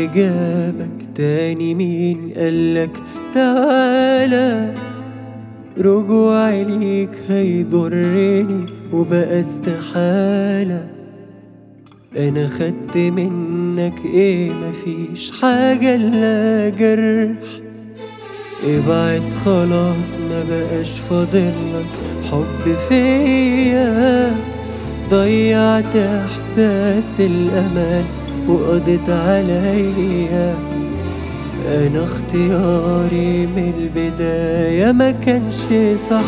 واللي جابك تاني مين قالك تعالى رجوعي ليك هيضرني وبقى استحالة انا خدت منك ايه مفيش حاجة الا جرح ابعد خلاص ما بقاش فاضلك حب فيا ضيعت احساس الامان وقضيت عليا انا اختياري من البداية ما كانش صح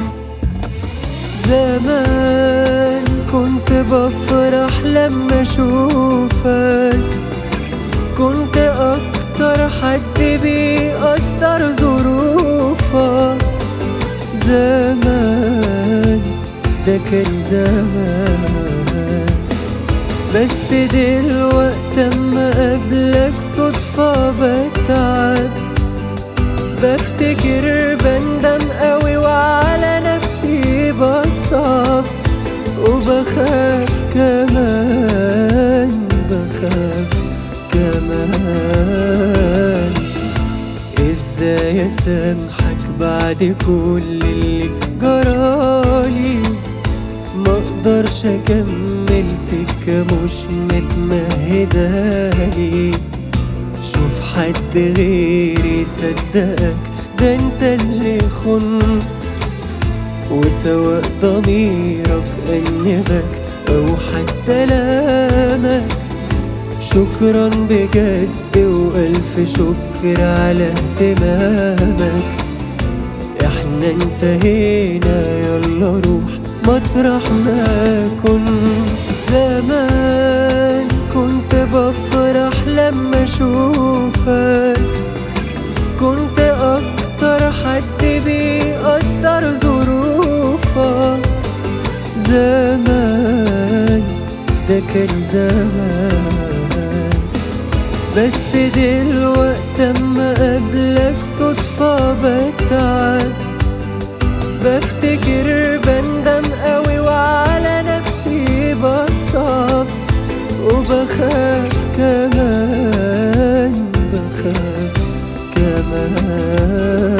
زمان كنت بفرح لما اشوفك كنت اكتر حد بيقدر ظروفك زمان ده كان زمان بس دلوقتي اما قابلك صدفة بتعب بفتكر بندم قوي وعلى نفسي بصعب وبخاف كمان بخاف كمان ازاي اسامحك بعد كل اللي جرالي ما اقدرش اكمل سكة مش متمهدالي شوف حد غيري صدقك ده انت اللي خنت وسواء ضميرك أنبك أو حتى لامك شكرا بجد وألف شكر على اهتمامك احنا انتهينا يلا روح مطرح ما كنت زمان كنت بفرح لما اشوفك كنت اكتر حد بيقدر ظروفك زمان ده كان زمان بس دلوقتي اما قابلك صدفة بتعب بفتكر بندم قوي وعلى نفسي بصعب وبخاف كمان بخاف كمان